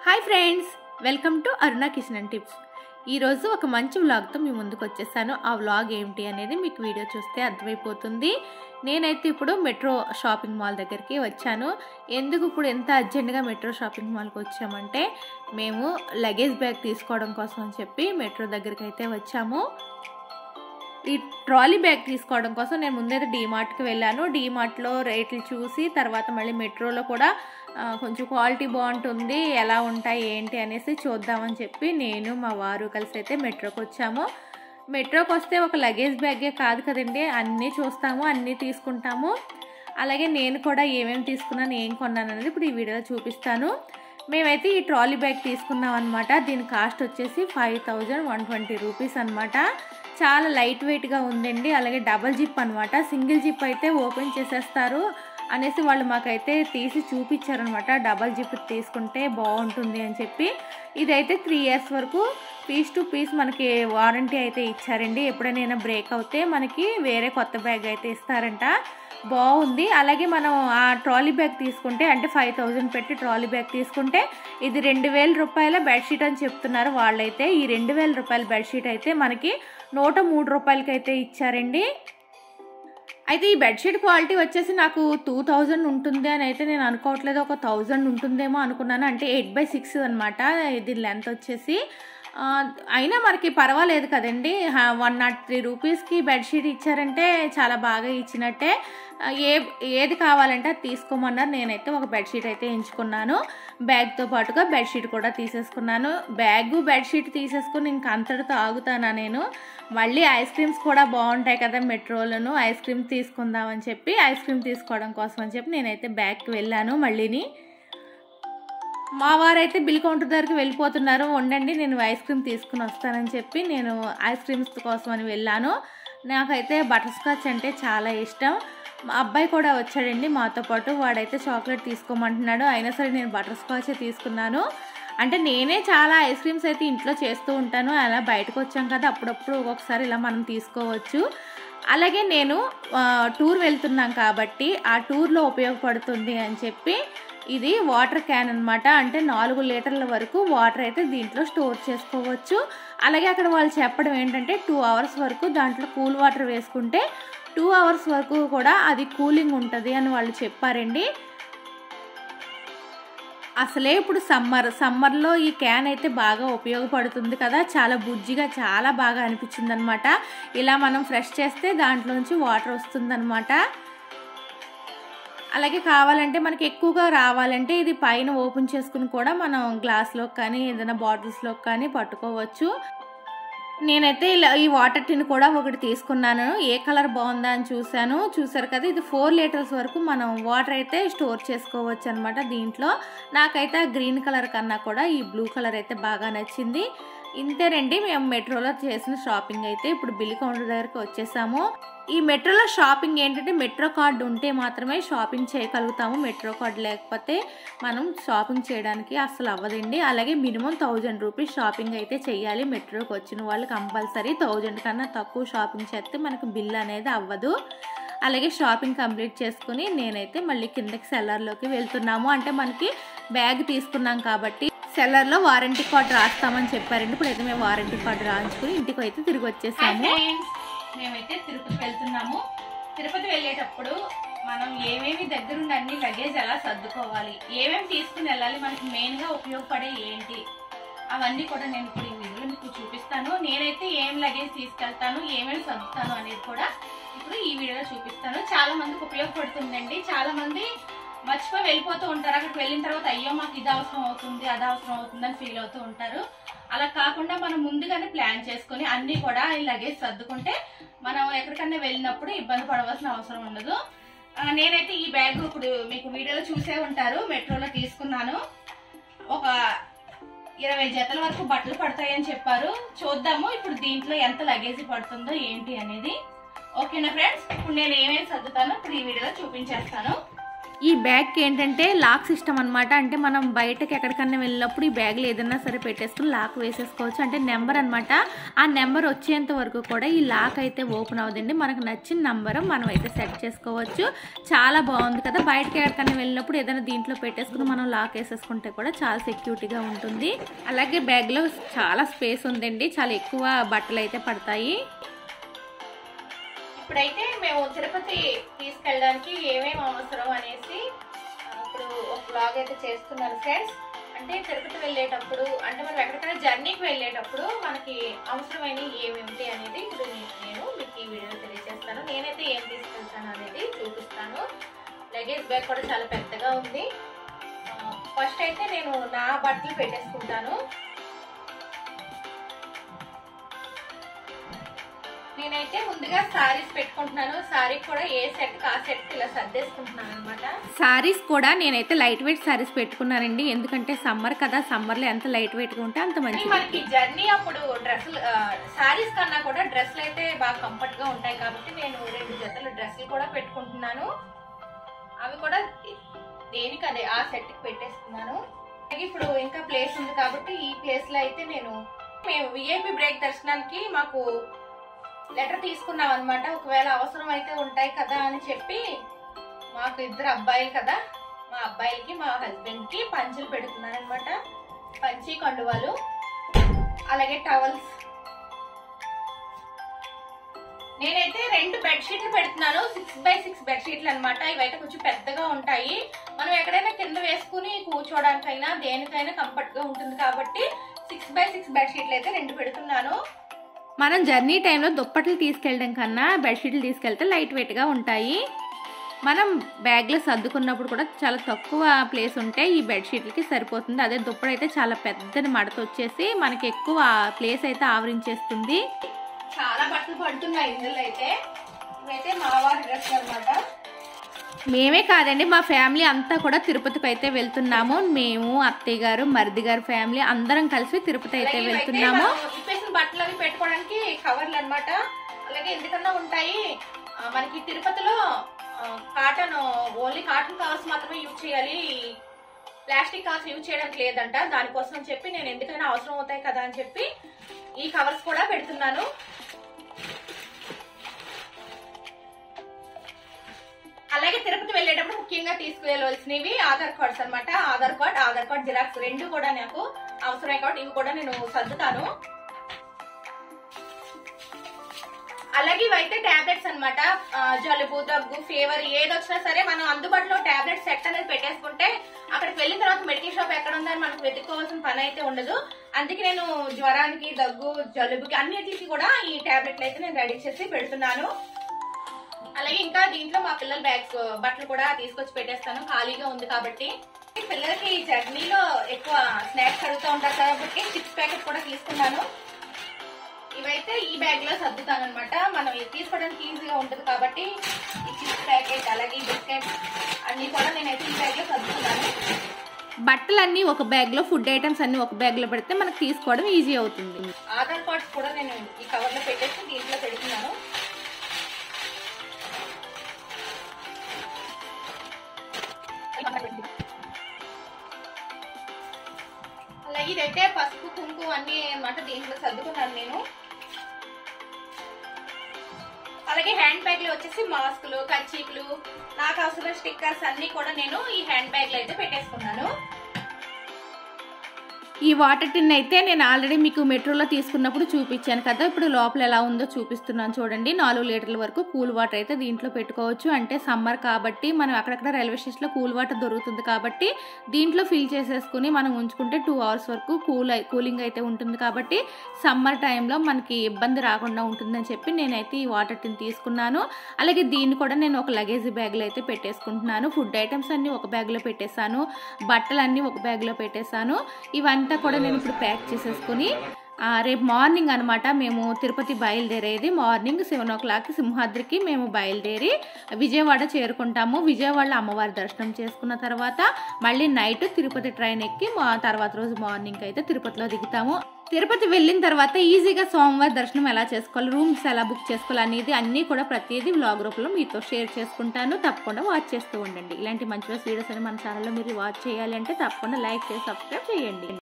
hi friends welcome to Aruna kitchen and tips ఈరోజు ఒక మంచి వ్లాగ్తో మీ ముందుకు వచ్చేసాను ఆ వ్లాగ్ ఏమిటి అనేది మీకు వీడియో చూస్తే అర్థమైపోతుంది నేనైతే ఇప్పుడు మెట్రో షాపింగ్ మాల్ దగ్గరికి వచ్చాను ఎందుకు ఇప్పుడు ఎంత అర్జెంటుగా మెట్రో షాపింగ్ మాల్కి వచ్చామంటే మేము లగేజ్ బ్యాగ్ తీసుకోవడం కోసం అని చెప్పి మెట్రో దగ్గరికి అయితే వచ్చాము ఈ ట్రాలీ బ్యాగ్ తీసుకోవడం కోసం నేను ముందైతే డీమార్ట్కి వెళ్ళాను డీమార్ట్లో రేట్లు చూసి తర్వాత మళ్ళీ మెట్రోలో కూడా ఆ, కొంచెం క్వాలిటీ బాగుంటుంది ఎలా ఉంటాయి ఏంటి అనేసి చూద్దామని చెప్పి నేను మా వారు కలిసి అయితే మెట్రోకి వచ్చాము మెట్రోకి వస్తే ఒక లగేజ్ బ్యాగే కాదు కదండి అన్నీ చూస్తాము అన్నీ తీసుకుంటాము అలాగే నేను కూడా ఏమేమి తీసుకున్నాను ఏం కొన్నాను అనేది ఇప్పుడు ఈ వీడియోలో చూపిస్తాను మేమైతే ఈ ట్రాలీ బ్యాగ్ తీసుకున్నాం అనమాట దీని కాస్ట్ వచ్చేసి five thousand one twenty rupees అనమాట చాలా లైట్ వెయిట్గా ఉందండి అలాగే డబల్ జిప్ అనమాట సింగిల్ జిప్ అయితే ఓపెన్ చేసేస్తారు అనేసి వాళ్ళు మాకైతే తీసి చూపించారనమాట డబల్ జిప్ తీసుకుంటే బాగుంటుంది అని చెప్పి ఇదైతే త్రీ ఇయర్స్ వరకు పీస్ టు పీస్ మనకి వారంటీ అయితే ఇచ్చారండి ఎప్పుడైనా బ్రేక్ అవుతే మనకి వేరే కొత్త బ్యాగ్ అయితే ఇస్తారంట బాగుంది అలాగే మనం ఆ ట్రాలీ బ్యాగ్ తీసుకుంటే అంటే ఫైవ్ థౌజండ్ పెట్టి ట్రాలీ బ్యాగ్ తీసుకుంటే ఇది రెండు వేల రూపాయల బెడ్షీట్ అని చెప్తున్నారు వాళ్ళైతే ఈ రెండు వేల రూపాయల బెడ్షీట్ అయితే మనకి నూట మూడు రూపాయలకి అయితే ఇచ్చారండి అయితే ఈ బెడ్షీట్ క్వాలిటీ వచ్చేసి నాకు టూ థౌజండ్ ఉంటుంది అని అయితే నేను అనుకోవట్లేదు ఒక థౌజండ్ ఉంటుందేమో అనుకున్నాను అంటే ఎయిట్ బై సిక్స్ అనమాట దీని లెంత్ వచ్చేసి ఆ, అయినా మనకి పర్వాలేదు కదండి వన్ నాట్ త్రీ రూపీస్కి బెడ్షీట్ ఇచ్చారంటే చాలా బాగా ఇచ్చినట్టే ఆ, ఏ ఏది కావాలంటే అది తీసుకోమన్నారు నేనైతే ఒక బెడ్షీట్ అయితే ఎంచుకున్నాను బ్యాగ్తో పాటుగా బెడ్షీట్ కూడా తీసేసుకున్నాను బ్యాగ్ బెడ్షీట్ తీసేసుకుని ఇంక అంతటితో ఆగుతానా నేను మళ్ళీ ఐస్ క్రీమ్స్ కూడా బాగుంటాయి కదా మెట్రోలను ఐస్ క్రీమ్ తీసుకుందామని చెప్పి ఐస్ క్రీమ్ తీసుకోవడం కోసం అని చెప్పి నేనైతే బ్యాగ్కి వెళ్ళాను మళ్ళీని మా వారైతే బిల్ కౌంటర్ దగ్గరికి వెళ్ళిపోతున్నారు ఉండండి నేను ఐస్ క్రీమ్ తీసుకుని వస్తానని చెప్పి నేను ఐస్ క్రీమ్స్ కోసం అని వెళ్ళాను నాకైతే బటర్ స్కాచ్ అంటే చాలా ఇష్టం మా అబ్బాయి కూడా వచ్చాడండి మాతో పాటు వాడైతే చాక్లెట్ తీసుకోమంటున్నాడు అయినా సరే నేను బటర్ స్కాచే తీసుకున్నాను అంటే నేనే చాలా ఐస్ క్రీమ్స్ అయితే ఇంట్లో చేస్తూ ఉంటాను అలా బయటకు వచ్చాం కదా అప్పుడప్పుడు ఒక్కొక్కసారి ఇలా మనం తీసుకోవచ్చు అలాగే నేను ఆ, టూర్ వెళ్తున్నాం కాబట్టి ఆ టూర్లో ఉపయోగపడుతుంది అని చెప్పి ఇది వాటర్ క్యాన్ అనమాట అంటే నాలుగు లీటర్ల వరకు వాటర్ అయితే దీంట్లో స్టోర్ చేసుకోవచ్చు అలాగే అక్కడ వాళ్ళు చెప్పడం ఏంటంటే టూ అవర్స్ వరకు దాంట్లో కూల్ వాటర్ వేసుకుంటే టూ అవర్స్ వరకు కూడా అది కూలింగ్ ఉంటుంది అని వాళ్ళు చెప్పారండి అసలే ఇప్పుడు సమ్మర్ సమ్మర్లో ఈ క్యాన్ అయితే బాగా ఉపయోగపడుతుంది కదా చాలా బుజ్జిగా చాలా బాగా అనిపించింది అనమాట ఇలా మనం ఫ్రెష్ చేస్తే దాంట్లోంచి వాటర్ వస్తుందన్నమాట అలాగే కావాలంటే మనకి ఎక్కువగా రావాలంటే ఇది పైన ఓపెన్ చేసుకుని కూడా మనం గ్లాస్లోకి కానీ ఏదైనా బాటిల్స్లోకి కానీ పట్టుకోవచ్చు నేనైతే ఇలా ఈ వాటర్ టిన్ కూడా ఒకటి తీసుకున్నాను ఏ కలర్ బాగుందా అని చూశాను చూసారు కదా ఇది ఫోర్ లీటర్స్ వరకు మనం వాటర్ అయితే స్టోర్ చేసుకోవచ్చు అనమాట దీంట్లో నాకైతే ఆ గ్రీన్ కలర్ కన్నా కూడా ఈ బ్లూ కలర్ అయితే బాగా నచ్చింది ఇంతేనండి మేము మెట్రోలో చేసిన షాపింగ్ అయితే ఇప్పుడు బిల్ కౌంటర్ దగ్గరికి వచ్చేసాము ఈ మెట్రోలో షాపింగ్ ఏంటంటే మెట్రో కార్డు ఉంటే మాత్రమే షాపింగ్ చేయగలుగుతాము మెట్రో కార్డు లేకపోతే మనం షాపింగ్ చేయడానికి అస్సలు అవ్వదండి అలాగే మినిమం థౌజండ్ రూపీస్ షాపింగ్ అయితే చేయాలి మెట్రోకి వచ్చిన వాళ్ళు కంపల్సరీ థౌజండ్ కన్నా తక్కువ షాపింగ్ చేస్తే మనకు బిల్ అనేది అవ్వదు అలాగే షాపింగ్ కంప్లీట్ చేసుకుని నేనైతే మళ్ళీ కిందకి సెల్లర్లోకి వెళ్తున్నాము అంటే మనకి బ్యాగ్ తీసుకున్నాం కాబట్టి సెల్లర్లో వారంటీ కార్డు రాస్తామని చెప్పారండి ఇప్పుడు అయితే మేము వారంటీ కార్డు రాయించుకుని ఇంటికి అయితే తిరిగి వచ్చేసాము మేమైతే తిరుపతి వెళ్తున్నాము తిరుపతి వెళ్ళేటప్పుడు మనం ఏమేమి దగ్గరుండి అన్ని లగేజ్ ఎలా సర్దుకోవాలి ఏమేమి తీసుకుని వెళ్ళాలి మనకి మెయిన్ గా ఉపయోగపడే ఏంటి అవన్నీ కూడా నేను ఇప్పుడు ఈ వీడియోలో మీకు చూపిస్తాను నేనైతే ఏం లగేజ్ తీసుకెళ్తాను ఏమేమి సర్దుతాను అనేది కూడా ఇప్పుడు ఈ వీడియోలో చూపిస్తాను చాలా మందికి ఉపయోగపడుతుందండి చాలా మంది మర్చిపోయి వెళ్ళిపోతూ ఉంటారు అక్కడికి వెళ్ళిన తర్వాత అయ్యో మాకు ఇది అవసరం అవుతుంది అది అవసరం అవుతుంది అని ఫీల్ అవుతూ ఉంటారు అలా కాకుండా మనం ముందుగానే ప్లాన్ చేసుకొని అన్ని కూడా ఈ లగేజ్ సర్దుకుంటే మనం ఎక్కడికన్నా వెళ్ళినప్పుడు ఇబ్బంది పడవలసిన అవసరం ఉండదు ఆ, నేనైతే ఈ బ్యాగ్ ఇప్పుడు మీకు వీడియోలో చూసే ఉంటారు మెట్రోలో తీసుకున్నాను ఒక ఇరవై జతల వరకు బట్టలు పడతాయని చెప్పారు చూద్దాము ఇప్పుడు దీంట్లో ఎంత లగేజ్ పడుతుందో ఏంటి అనేది ఓకేనా ఫ్రెండ్స్ ఇప్పుడు నేను ఏమేమి సర్దుతానో ఇప్పుడు ఈ వీడియోలో చూపించేస్తాను ఈ బ్యాగ్కి ఏంటంటే లాక్ సిస్టమ్ అనమాట అంటే మనం బయటకి ఎక్కడికన్నా వెళ్ళినప్పుడు ఈ బ్యాగ్లో ఏదైనా సరే పెట్టేసుకుని లాక్ వేసేసుకోవచ్చు అంటే నెంబర్ అనమాట ఆ నెంబర్ వచ్చేంత వరకు కూడా ఈ లాక్ అయితే ఓపెన్ అవుతుంది మనకు నచ్చిన నెంబర్ మనం అయితే సెట్ చేసుకోవచ్చు చాలా బాగుంది కదా బయటకి ఎక్కడికన్నా వెళ్ళినప్పుడు ఏదైనా దీంట్లో పెట్టేసుకుని మనం లాక్ వేసేసుకుంటే కూడా చాలా సెక్యూరిటీగా ఉంటుంది అలాగే బ్యాగ్లో చాలా స్పేస్ ఉందండి చాలా ఎక్కువ బట్టలు అయితే పడతాయి ఇప్పుడైతే మేము తిరుపతి తీసుకెళ్ళడానికి ఏమేమి అవసరం అనేసి ఆ, ఇప్పుడు ఒక బ్లాగ్ అయితే చేస్తున్నాను ఫ్రెండ్స్ అంటే తిరుపతి వెళ్ళేటప్పుడు అంటే మనం ఎక్కడికైనా జర్నీకి వెళ్ళేటప్పుడు మనకి అవసరమైన ఏమేమిటి అనేది ఇప్పుడు మీ- నేను మీకు ఈ వీడియోలో తెలియజేస్తాను నేనైతే ఏం తీసుకెళ్తాను అనేది చూపిస్తాను లగేజ్ బ్యాగ్ కూడా చాలా పెద్దగా ఉంది ఫస్ట్ అయితే నేను నా బట్టలు పెట్టేసుకుంటాను నేనైతే ముందుగా సారీస్ పెట్టుకుంటున్నాను సారీ కూడా ఏ సెట్ ఆ సెట్ ఇలా సర్దేసుకుంటున్నాను అనమాట సారీస్ కూడా నేనైతే లైట్ వెయిట్ సారీస్ పెట్టుకున్నానండి ఎందుకంటే సమ్మర్ కదా సమ్మర్ లో ఎంత లైట్ వెయిట్ గా ఉంటే అంత మంచిది మనకి జర్నీ అప్పుడు డ్రెస్సులు సారీస్ కన్నా కూడా డ్రెస్సులు అయితే బాగా కంఫర్ట్ గా ఉంటాయి కాబట్టి నేను రెండు జతలు డ్రెస్సులు కూడా పెట్టుకుంటున్నాను అవి కూడా దేనికి అదే ఆ సెట్ కి పెట్టేసుకున్నాను అలాగే ఇప్పుడు ఇంకా ప్లేస్ ఉంది కాబట్టి ఈ ప్లేస్ లో అయితే నేను మేము విఐపి బ్రేక్ దర్శనానికి మాకు లెటర్ తీసుకున్నాం అనమాట ఒకవేళ అవసరం అయితే ఉంటాయి కదా అని చెప్పి మాకు ఇద్దరు అబ్బాయిలు కదా మా అబ్బాయిలకి మా హస్బెండ్ కి పంచులు పెడుతున్నాను అనమాట పంచి కండువాలు అలాగే టవల్స్ నేనైతే రెండు బెడ్షీట్లు పెడుతున్నాను సిక్స్ బై సిక్స్ బెడ్షీట్లు అనమాట ఇవైతే కొంచెం పెద్దగా ఉంటాయి మనం ఎక్కడైనా కింద వేసుకుని కూర్చోవడానికైనా దేనికైనా కంఫర్ట్ గా ఉంటుంది కాబట్టి సిక్స్ బై సిక్స్ బెడ్షీట్లు అయితే రెండు పెడుతున్నాను మనం జర్నీ టైంలో దుప్పట్లు తీసుకెళ్ళడం కన్నా బెడ్షీట్లు తీసుకెళ్తే లైట్ వెయిట్గా ఉంటాయి మనం బ్యాగ్లో సర్దుకున్నప్పుడు కూడా చాలా తక్కువ ప్లేస్ ఉంటే ఈ బెడ్షీట్లకి సరిపోతుంది అదే దుప్పటి అయితే చాలా పెద్దని మడత వచ్చేసి మనకి ఎక్కువ ప్లేస్ అయితే ఆవరించేస్తుంది చాలా బట్టలు పడుతున్నాయి ఇందులో అయితే ఇవైతే మా వారి డ్రెస్ అనమాట మేమే కాదండి మా ఫ్యామిలీ అంతా కూడా తిరుపతికి అయితే వెళ్తున్నాము మేము అత్తయ్య గారు మరిది గారు ఫ్యామిలీ అందరం కలిసి తిరుపతి అయితే వెళ్తున్నాము ఇప్పేసిన బట్టలు అవి పెట్టుకోవడానికి కవర్లు అన్నమాట అలాగే ఎందుకన్నా ఉంటాయి ఆ, మనకి తిరుపతిలో కాటన్ ఓన్లీ కాటన్ కవర్స్ మాత్రమే యూజ్ చేయాలి ప్లాస్టిక్ కవర్స్ యూజ్ చేయడానికి లేదంట దానికోసం అని చెప్పి నేను ఎందుకైనా అవసరం అవుతాయి కదా అని చెప్పి ఈ కవర్స్ కూడా పెడుతున్నాను అలాగే తిరుపతి వెళ్ళేటప్పుడు ముఖ్యంగా తీసుకువెళ్ళవలసినవి ఆధార్ కార్డ్స్ అన్నమాట Aadhaar card Aadhaar card xerox రెండు కూడా నాకు అవసరమే కాబట్టి ఇవి కూడా నేను సర్దుతాను అలాగే ఇవైతే టాబ్లెట్స్ అనమాట జలుబు దగ్గు ఫీవర్ ఏది వచ్చినా సరే మనం అందుబాటులో టాబ్లెట్ సెట్ అనేది పెట్టేసుకుంటే అక్కడికి వెళ్ళిన తర్వాత మెడికల్ షాప్ ఎక్కడ ఉందని మనకు వెతుక్కోవాల్సిన పని అయితే ఉండదు అందుకే నేను జ్వరానికి దగ్గు జలుబుకి అన్నిటికి కూడా ఈ టాబ్లెట్లు అయితే నేను రెడీ చేసి పెడుతున్నాను అలాగే ఇంకా దీంట్లో మా పిల్లల బ్యాగ్స్ బట్టలు కూడా తీసుకొచ్చి పెట్టేస్తాను ఖాళీగా ఉంది కాబట్టి పిల్లలకి జర్నీలో ఎక్కువ స్నాక్స్ అడుగుతూ ఉంటారు కాబట్టి చిప్స్ ప్యాకెట్ కూడా తీసుకున్నాను ఇవైతే ఈ బ్యాగ్ లో సర్దుతాను అనమాట మనం ఇది తీసుకోవడానికి ఈజీగా ఉంటుంది కాబట్టి ఈ చిప్స్ ప్యాకెట్ అలాగే బిస్కెట్ అన్ని కూడా నేనైతే ఈ బ్యాగ్ లో సర్దుతున్నాను బట్టలన్నీ ఒక బ్యాగ్ లో ఫుడ్ ఐటమ్స్ అన్ని ఒక బ్యాగ్ లో పెడితే మనకు తీసుకోవడం ఈజీ అవుతుంది ఆధార్ కార్డ్స్ కూడా నేను ఈ కవర్ లో పెట్టేసి దీంట్లో పెడుతున్నాను అలాగే ఇదైతే పసుపు కుంకుమ అన్ని అన్నమాట దీంట్లో సర్దుకున్నాను నేను అలాగే హ్యాండ్ బ్యాగ్ లో వచ్చేసి మాస్కులు కర్చీపులు నాకు అవసరమైన స్టిక్కర్స్ అన్ని కూడా నేను ఈ హ్యాండ్ బ్యాగ్ లో అయితే పెట్టేసుకున్నాను ఈ వాటర్ టిన్ అయితే నేను ఆల్రెడీ మీకు మెట్రోలో తీసుకున్నప్పుడు చూపించాను కదా ఇప్పుడు లోపల ఎలా ఉందో చూపిస్తున్నాను చూడండి నాలుగు లీటర్ల వరకు కూల్ వాటర్ అయితే దీంట్లో పెట్టుకోవచ్చు అంటే సమ్మర్ కాబట్టి మనం అక్కడక్కడ రైల్వే స్టేషన్లో కూల్ వాటర్ దొరుకుతుంది కాబట్టి దీంట్లో ఫిల్ చేసేసుకుని మనం ఉంచుకుంటే టూ అవర్స్ వరకు కూల్ కూలింగ్ అయితే ఉంటుంది కాబట్టి సమ్మర్ టైంలో మనకి ఇబ్బంది రాకుండా ఉంటుందని చెప్పి నేనైతే ఈ వాటర్ టిన్ తీసుకున్నాను అలాగే దీన్ని కూడా నేను ఒక లగేజ్ బ్యాగ్లో అయితే పెట్టేసుకుంటున్నాను ఫుడ్ ఐటమ్స్ అన్ని ఒక బ్యాగ్లో పెట్టేశాను బట్టలన్నీ ఒక బ్యాగ్లో పెట్టేశాను ఇవంతా కూడా నేను ఇప్పుడు ప్యాక్ చేసేసుకుని ఆ, రేపు మార్నింగ్ అనమాట మేము తిరుపతి బయలుదేరేది మార్నింగ్ సెవెన్ ఓ క్లాక్కి సింహాద్రికి మేము బయలుదేరి విజయవాడ చేరుకుంటాము విజయవాడలో అమ్మవారి దర్శనం చేసుకున్న తర్వాత మళ్ళీ నైట్ తిరుపతి ట్రైన్ ఎక్కి మా తర్వాత రోజు మార్నింగ్ అయితే తిరుపతిలో దిగుతాము తిరుపతి వెళ్ళిన తర్వాత ఈజీగా సోమవారి దర్శనం ఎలా చేసుకోవాలి రూమ్స్ ఎలా బుక్ చేసుకోవాలి అనేది అన్నీ కూడా ప్రతిదీ వ్లాగ్ రూపంలో మీతో షేర్ చేసుకుంటాను తప్పకుండా వాచ్ చేస్తూ ఉండండి ఇలాంటి మంచి మంచి వీడియోస్ అని మన ఛానల్లో మీరు వాచ్ చేయాలి అంటే తప్పకుండా లైక్ చేసి సబ్స్క్రైబ్ చేయండి